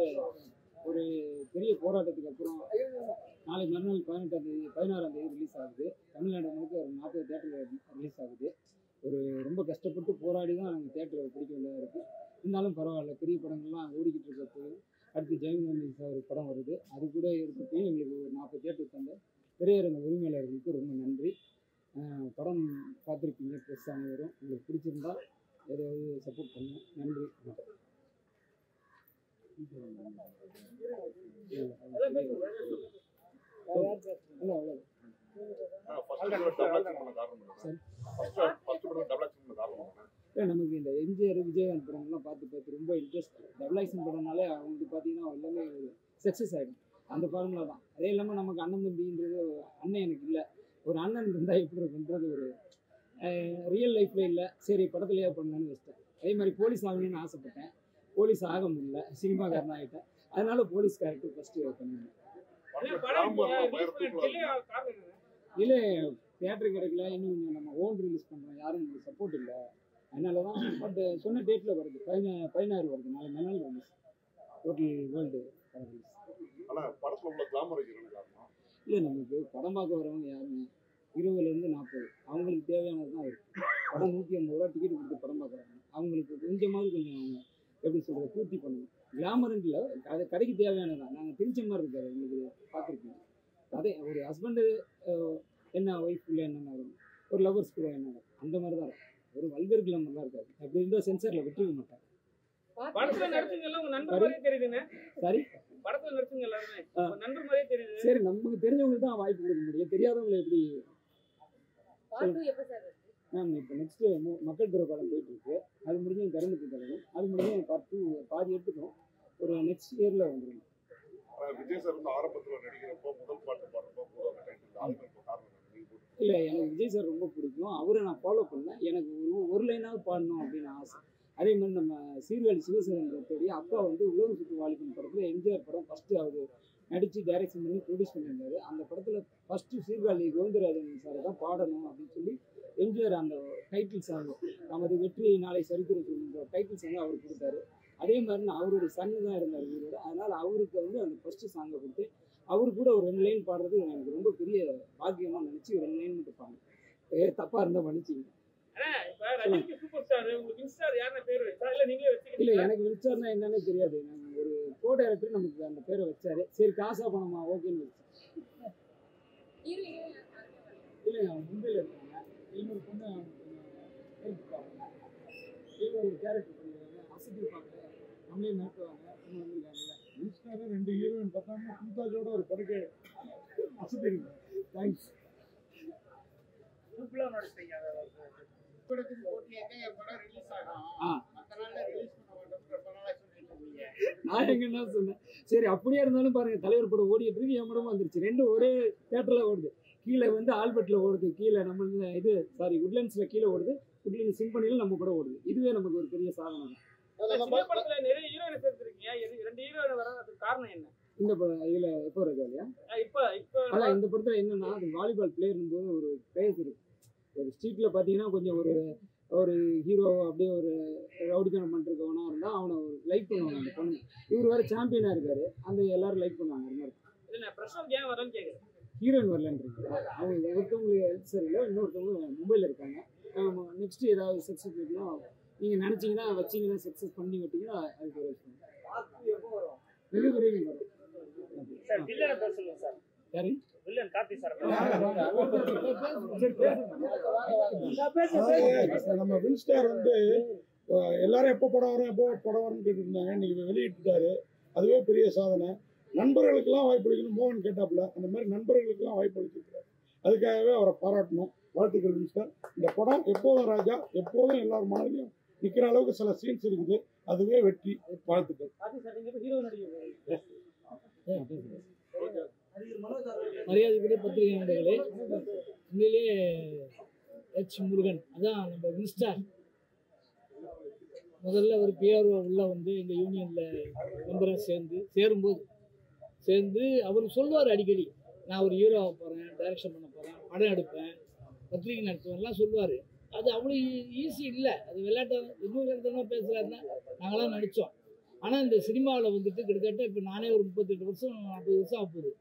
ஒரு பெரிய போராட்டத்துக்கு அப்புறம் நாளை மறுநாள் பதினெட்டாம் தேதி பதினாறாம் தேதி ரிலீஸ் ஆகுது தமிழ்நாடு முழுக்க ஒரு நாற்பது தேட்டரில் ரிலீஸ் ஆகுது ஒரு ரொம்ப கஷ்டப்பட்டு போராடி தான் நாங்கள் தேட்டரில் பிடிக்க வேண்டியதாக இருக்குது இருந்தாலும் பரவாயில்ல பெரிய படங்கள்லாம் ஓடிக்கிட்டு இருக்கப்போ அடுத்து ஜெயமோகன் சார் படம் வருது அது கூட இருக்கப்பயும் எங்களுக்கு ஒரு நாற்பது தேட்டர் தந்த திரையரங்க உரிமையாளர்களுக்கு ரொம்ப நன்றி அஹ் படம் பார்த்துருப்பீங்க ப்ரெஸ் அனைவரும் உங்களுக்கு பிடிச்சிருந்தா ஏதாவது சப்போர்ட் பண்ணுங்க நன்றி வணக்கம். அவ்வளோ அவ்வளோ இல்லை நமக்கு இந்த எம்ஜிஆர் விஜயகாந்த் படங்கள்லாம் பார்த்து பார்த்து ரொம்ப இன்ட்ரெஸ்ட் டபுள் ஆக்ஷன் படம்னாலே அவங்களுக்கு பார்த்தீங்கன்னா எல்லாமே சக்ஸஸ் ஆகிடும் அந்த ஃபார்முலா தான் அதே இல்லாமல் நமக்கு அண்ணன் தம்பின்றது அண்ணன் எனக்கு இல்லை ஒரு அண்ணன் இருந்தால் எப்படி இருக்குன்றது ஒரு ரியல் லைஃப்பில் இல்லை சரி படத்துலையே பண்ணலான்னு வச்சிட்டேன் அதே மாதிரி போலீஸ் ஆகணும்னு ஆசைப்பட்டேன் போலீஸ் ஆக முடியல சினிமாக்காரன் ஆகிட்டேன் அதனால போலீஸ் கேரக்டர் ஃபஸ்ட்டு பண்ணிருந்தேன் இல்லை தியேட்டர் கிடைக்கல இன்னும் கொஞ்சம் நம்ம ஓன் ரிலீஸ் பண்ணுறோம் யாரும் எனக்கு சப்போர்ட் இல்லை அதனால தான் பட் சொன்ன டேட்டில் வருது பதினா பதினாறு வருது நாளை மறுநாள் ரிலீஸ் டோட்டல் வேர்ல்டு படம் ரிலீஸ் ஆனா படத்துல உள்ள கிளாமர் என்ன காரணம் இல்லை நமக்கு படம் பார்க்க வரவங்க யாருமே இருபதுலேருந்து நாற்பது அவங்களுக்கு தேவையானது தான் இருக்குது படம் நூற்றி ஐம்பது ரூபா டிக்கெட் கொடுத்து படம் பார்க்குறாங்க அவங்களுக்கு கொஞ்சமாவது கொஞ்சம் அவங்க எப்படி சொல்கிறது பூர்த்தி பண்ணணும் கிளாமர்ன்ட்டு இல்லை அது கதைக்கு தேவையானது தான் நாங்கள் பிரிச்ச மாதிரி இருக்காரு எங்களுக்கு பார்த்துருப்பீங்க அதே ஒரு ஹஸ்பண்டு என்ன ஒய்ஃப்குள்ளே என்ன நடக்கும் ஒரு லவர்ஸ் கூட என்ன நடக்கும் அந்த மாதிரி தான் இருக்கும் ஒரு வல்கர் கிளாமர்லாம் இருக்காது அப்படி இருந்தால் சென்சாரில் விட்டுருக்க மாட்டாங்க படத்துல நடிச்சுங்கல்ல உங்க நண்பர் மாதிரியே தெரியுதுங்க சரி படத்துல நடிச்சுங்க எல்லாருமே ஆ. உங்க நண்பர் மாதிரியே தெரியுது சரி நமக்கு தெரிஞ்சவங்களுக்கு தான் வாய்ப்பு கொடுக்க முடியும் தெரியாதவங்களை எப்படி மேம் இப்போ நெக்ஸ்ட்டு மக்கள் துறை படம் போயிட்டு இருக்கு அது முடிஞ்சு கரும்புக்கு தரணும் அது முடிஞ்சு பார்ட் டூ பாதி எடுத்துட்டோம் ஒரு நெக்ஸ்ட் இயரில் வந்துடும் ஆனா விஜய் சார் வந்து ஆரம்பத்துல நடிக்கிறப்போ முதல் பாட்டு பாடுறப்போ கூட அந்த டைட்டில் ஆளுங்க இப்போ காரணம் என்ன? நீங்க போட்டு இல்லை எனக்கு விஜய் சார் ரொம்ப பிடிக்கும் அவரை நான் ஃபாலோ பண்ணேன் எனக்கு ஒரு ஒரு லைனாவது பாடணும் அப்படின்னு ஆசை அதே மாதிரி நம்ம சீர்காழி சிவசேனத்தோடைய அப்பா வந்து உலக சுற்று வாலிபன் படத்தில் எம்ஜிஆர் படம் ஃபஸ்ட்டு அவர் நடித்து டைரக்ஷன் பண்ணி ப்ரொடியூஸ் பண்ணியிருந்தாரு அந்த படத்தில் ஃபஸ்ட்டு சீர்காழி கோவிந்தராஜன் சாரை தான் பாடணும் அப்படின்னு சொல்லி எம்ஜிஆர் அந்த டைட்டில் சாங் நமது வெற்றி நாளை சரித்திரம் சொல்லுன்ற டைட்டில் சாங் அவர் கொடுத்தாரு அதே மாதிரி நான் அவருடைய சன்னு தான் இருந்தார் இவரோட அதனால் அவருக்கு வந்து அந்த ஃபஸ்ட்டு சாங்கை கொடுத்து அவர் கூட ஒரு ரெண்டு லைன் பாடுறது எனக்கு ரொம்ப பெரிய பாக்கியமாக நினச்சி ரெண்டு லைன் மட்டும் பாடுங்க ஏ தப்பாக இருந்தால் மன்னிச்சிங்க ஆனா இப்ப ரஜினிக்கு சூப்பர் ஸ்டார் உங்களுக்கு இன்ஸ்டார் யாருன்னு பேர் வச்சா இல்ல நீங்களே இல்லை வச்சுக்கிட்டீங்க எனக்கு விழிச்சார்னா என்னன்னே தெரியாது நாங்கள் ஒரு கோ டைரக்டர் நமக்கு அந்த பேரை வச்சாரு சரி காசா பணமா ஓகேன்னு வச்சேன் இல்லை அவங்க மும்பையில் இருக்காங்க இன்னொரு பொண்ணு அவங்க கொஞ்சம் help பண்ணுவாங்க. இவங்க ஒரு கேரக்டர் பண்ணிடுவாங்க அசத்திருப்பாங்க நம்மளே மிரட்டுவாங்க இன்னும் வந்திருக்காங்கல்ல இன்ஸ்டால ரெண்டு ஹீரோயின் பார்த்தாம மும்தாஜோட ஒரு படுக்கை அசத்திருக்கு தேங்க்ஸ் படத்துக்கு போட்டியாக்க என் படம் ரிலீஸ் ஆகும் ஆ. மற்ற நாள்ல ரிலீஸ் பண்ண மாட்டோம்னு ரொம்ப நாளா சொல்லிட்டு இருந்தீங்க நான் எங்க என்ன சொன்னேன் சரி அப்படியே இருந்தாலும் பாருங்க தலைவர் படம் ஓடிட்டு இருக்கு என் படமும் வந்துருச்சு ரெண்டும் ஒரே தேட்டர்ல ஓடுது கீழே வந்து ஆல்பர்ட்ல ஓடுது கீழே நம்ம இது சாரி உட்லண்ட்ஸ்ல கீழே ஓடுது உட்லண்ட் சிம்பனியில் நம்ம கூட ஓடுது இதுவே நமக்கு ஒரு பெரிய சாதனை தான் சின்ன படத்துல நிறைய ஹீரோயின் சேர்த்திருக்கீங்க எது- ரெண்டு ஹீரோயின் வராதுக்கு காரணம் என்ன இந்த படம் இதுல எப்போ வருது இல்லையா ஆ, இப்ப இப்ப அதான் இந்த படத்துல என்னன்னா அது வாலிபால் பிளேயர்னும் போது ஒரு பேஸ் இருக்கு ஒரு ஸ்ட்ரீட்ல பாத்தீங்கன்னா கொஞ்சம் ஒரு ஒரு ஹீரோ அப்படியே ஒரு ரவுடித்தனம் பண்ணிருக்கவனா இருந்தா அவனை லைக் பண்ணுவாங்க அந்த பொண்ணு இவர் வேற சாம்பியனா இருக்காரு அந்த எல்லாரும் லைக் பண்ணுவாங்க அது மாதிரி இல்ல பிரசாந்த் ஏன் வரேன்னு கேக்குறேன் ஹீரோயின் வரலன்றீங்க அவங்க ஒருத்தவங்களுக்கு ஹெல்த் சரியில்லை இன்னொருத்தவங்க மும்பையில் இருக்காங்க நெக்ஸ்ட் ஏதாவது சக்ஸஸ் இருக்குன்னா நீங்கள் நினச்சிங்கன்னா வச்சிங்கன்னா சக்ஸஸ் பண்ணி விட்டீங்கன்னா அதுக்கு ஒரு விஷயம் வெகு விரைவில் வரும் சார் வில்லனை பேச சொல்லுங்க சார் யாரு வில்லன் கார்த்தி சார் சரி, அதாவது நம்ம வில் ஸ்டார் வந்து அஹ், எல்லாரும் எப்போ படம் வரும் எப்போ படம் வரும்னு கேட்டு இருந்தாங்க இன்னைக்கு வெளியிட்டுட்டாரு அதுவே பெரிய சாதனை நண்பர்களுக்கெல்லாம் வாய்ப்பு அளிக்கணும் மோகன் கேட்டாப்புல அந்த மாதிரி நண்பர்களுக்கெல்லாம் வாய்ப்பு அளிச்சிருக்காரு அதுக்காகவே அவரை பாராட்டணும் வாழ்த்துக்கள் வில் ஸ்டார் இந்த படம் எப்போதும் ராஜா எப்போதும் எல்லார் மனதிலையும் நிற்கிற அளவுக்கு சில சீன்ஸ் இருக்குது அதுவே வெற்றி வாழ்த்துக்கள் கார்த்தி சார் நீங்க ஹீரோ நடிகர் மரியாதைக்குரிய பத்திரிகை நண்பர்களே உண்மையிலேயே எச் முருகன் அதான் நம்ம வின்ஸ்டார் முதல்ல ஒரு பிஆர்ஓ உள்ள வந்து எங்கள் யூனியனில் மெம்பராக சேர்ந்து சேரும்போது சேர்ந்து அவர் சொல்லுவார் அடிக்கடி நான் ஒரு ஹீரோவாக போகிறேன் டைரக்ஷன் பண்ண போகிறேன் படம் எடுப்பேன் பத்திரிகை நடத்துவேன்லாம் சொல்லுவார் அது அவ்வளோ ஈஸி இல்லை அது விளையாட்டு இன்னொரு இடத்துல பேசுகிறாருன்னா நாங்களாம் நடித்தோம் ஆனால் இந்த சினிமாவில் வந்துட்டு கிட்டத்தட்ட இப்போ நானே ஒரு முப்பத்தெட்டு வருஷம் நாற்பது வருஷம் ஆகுது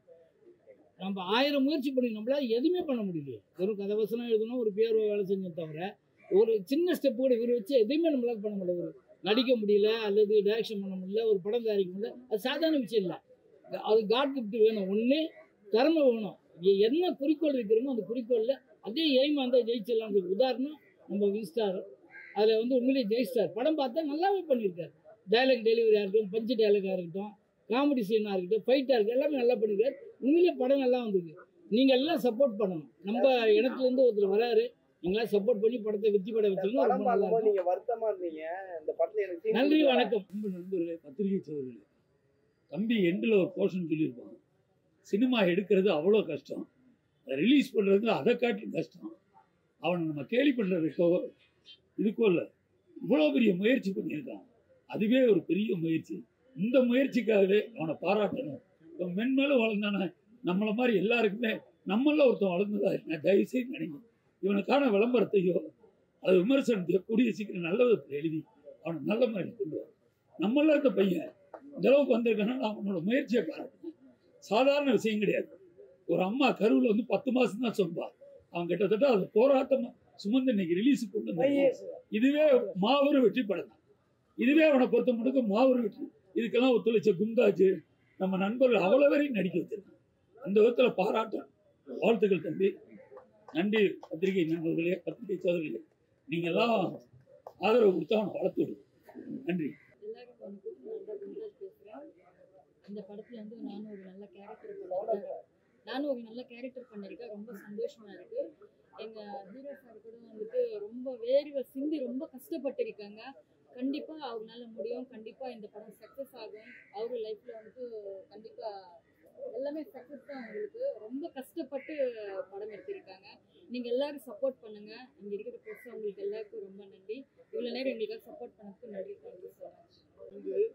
நம்ம ஆயிரம் முயற்சி பண்ணி நம்மளால எதுவுமே பண்ண முடியலையே வெறும் கதை வசனம் எழுதணும் ஒரு பேர் வேலை செஞ்சோம் தவிர ஒரு சின்ன ஸ்டெப் கூட இவர் வச்சு எதுவுமே நம்மளால பண்ண முடியல ஒரு நடிக்க முடியல அல்லது டைரக்ஷன் பண்ண முடியல ஒரு படம் தயாரிக்க முடியல அது சாதாரண விஷயம் இல்லை அது காட் கிஃப்ட் வேணும் ஒன்று திறமை வேணும் எ- என்ன குறிக்கோள் வைக்கிறோமோ அந்த குறிக்கோளில் அதே எய்மா இருந்தால் ஜெயிச்சிடலாம்ன்றது உதாரணம் நம்ம விஸ்டார் அதில் வந்து உண்மையிலேயே ஜெயிஸ்டார் படம் பார்த்தா நல்லாவே பண்ணியிருக்காரு டைலாக் டெலிவரியாக இருக்கட்டும் பஞ்சு டைலாகாக இருக்கட்டும் காமெடி சீனாக இருக்கட்டும் ஃபைட்டாக இருக்கட்டும் எல்லாமே நல்லா பண்ணியிருக்காரு உண்மையிலேயே படம் நல்லா வந்திருக்கு நீங்கள் எல்லாம் சப்போர்ட் பண்ணணும் நம்ம இடத்துலேருந்து ஒருத்தர் வராரு நீங்களாம் சப்போர்ட் பண்ணி படத்தை வெற்றி பட வச்சீங்கன்னா படம் ரொம்ப நல்லா பார்க்கும்போது இருக்கும் நீங்க வருத்தமா இருந்தீங்க இந்த படத்துல எனக்கு scene நன்றி கொடுக்கல. வணக்கம் அன்பு நண்பர்களே பத்திரிகை சோதர்களே தம்பி எண்டில் ஒரு போர்ஷன் சொல்லியிருப்பாங்க சினிமா எடுக்கிறது அவ்வளோ கஷ்டம் அதை ரிலீஸ் பண்ணுறது அதை காட்டிலும் கஷ்டம் அவனை நம்ம கேலி பண்ணுறதுக்கோ இதுக்கோ இல்லை இவ்வளோ பெரிய முயற்சி பண்ணியிருக்கான் அதுவே ஒரு பெரிய முயற்சி இந்த முயற்சிக்காகவே அவனை பாராட்டணும் இவன் மென்மேலும் வளர்ந்தானே நம்மளை மாதிரி எல்லாருக்குமே நம்மள ஒருத்தன் வளர்ந்ததா என்ன தயவுசெய்து நினைங்க இவனுக்கான விளம்பரத்தையோ அது விமர்சனத்தையோ கூடிய சீக்கிரம் நல்ல விதத்தில் எழுதி அவனை நல்ல மாதிரி கொண்டு வர நம்மள இருக்க பையன் இந்த அளவுக்கு வந்திருக்கானா நான் அவனோட முயற்சியை பாராட்டுறேன் சாதாரண விஷயம் கிடையாது ஒரு அம்மா கருவில் வந்து பத்து மாசம் தான் சொன்பா அவன் கிட்டத்தட்ட அது போராட்டமா சுமந்து இன்னைக்கு ரிலீஸ் கொண்டு வந்திருக்கான். இதுவே மாபெரும் வெற்றி படம் தான் இதுவே அவனை பொறுத்த முழுக்க மாபெரும் வெற்றி இதுக்கெல்லாம் ஒத்துழைச்ச குந்தாஜ் நம்ம நண்பர்கள் அவ்வளோ வரையும் நடிக்க வச்சிருக்கான் அந்த விதத்தில் பாராட்டம் வாழ்த்துக்கள் தம்பி நன்றி பத்திரிகை நண்பர்களே பத்திரிகை சோதர்களே நீங்கள் எல்லாம் ஆதரவு கொடுத்து அவனை வளர்த்து விடு நன்றி எல்லாருக்கும் வணக்கம் நான் தான் குந்தராஜ் பேசுகிறேன் இந்த படத்தில் வந்து நானும் ஒரு நல்ல கேரக்டர் பண்ணியிருக்கேன் நானும் ஒரு நல்ல கேரக்டர் பண்ணியிருக்கேன் ரொம்ப சந்தோஷமா இருக்கு எங்கள் ஹீரோ சார் கூட வந்துட்டு ரொம்ப வேர்வை சிந்தி ரொம்ப கஷ்டப்பட்டிருக்காங்க கண்டிப்பாக அவங்களால முடியும் கண்டிப்பாக இந்த படம் சக்ஸஸ் ஆகும் அவரு லைஃப்பில் வந்துட்டு கண்டிப்பாக எல்லாமே சக்ஸஸ் தான் அவங்களுக்கு ரொம்ப கஷ்டப்பட்டு படம் எடுத்திருக்காங்க நீங்கள் எல்லாரும் சப்போர்ட் பண்ணுங்க இங்கே இருக்கிற ப்ரெஸ் உங்களுக்கு எல்லாருக்கும் ரொம்ப நன்றி இவ்வளோ நேரம் எங்களுக்காக சப்போர்ட் பண்ணதுக்கு நன்றி தேங்க்யூ ஸோ மச்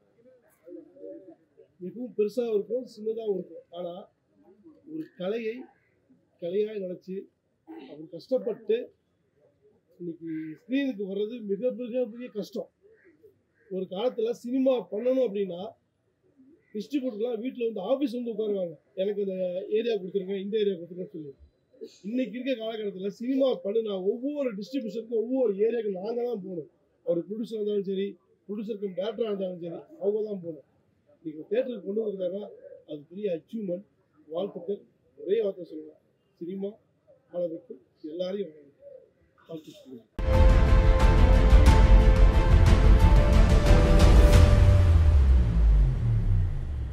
மிகவும் பெருசாகவும் இருக்கும் சின்னதாகவும் இருக்கும் ஆனால் ஒரு கலையை கலையாக நினச்சி அவர் கஷ்டப்பட்டு இன்னைக்கு ஸ்க்ரீனுக்கு வர்றது மிக மிக மிக கஷ்டம் ஒரு காலத்தில் சினிமா பண்ணணும் அப்படின்னா டிஸ்ட்ரிபியூட்டர்லாம் வீட்டில் வந்து ஆஃபீஸ் வந்து உட்காருவாங்க எனக்கு இந்த ஏரியா கொடுத்துருங்க இந்த ஏரியா கொடுத்துருங்கன்னு சொல்லி இன்னைக்கு இருக்க காலகட்டத்தில் சினிமா பண்ணுனா ஒவ்வொரு டிஸ்ட்ரிபியூஷனுக்கும் ஒவ்வொரு ஏரியாவுக்கு நாங்கள் தான் போகணும் ஒரு ப்ரொடியூசர் இருந்தாலும் சரி ப்ரொடியூசருக்கும் டேரக்டராக இருந்தாலும் சரி அவங்க தான் போகணும் நீங்கள் தேட்டருக்கு கொண்டு வந்துருக்காங்க அது பெரிய அச்சீவ்மெண்ட் வாழ்த்துக்கள் ஒரே வார்த்தை சொல்லுவேன் சினிமா வளர்றதுக்கு எல்லாரையும் வளர்ந்து வாழ்த்து சொல்லுவேன்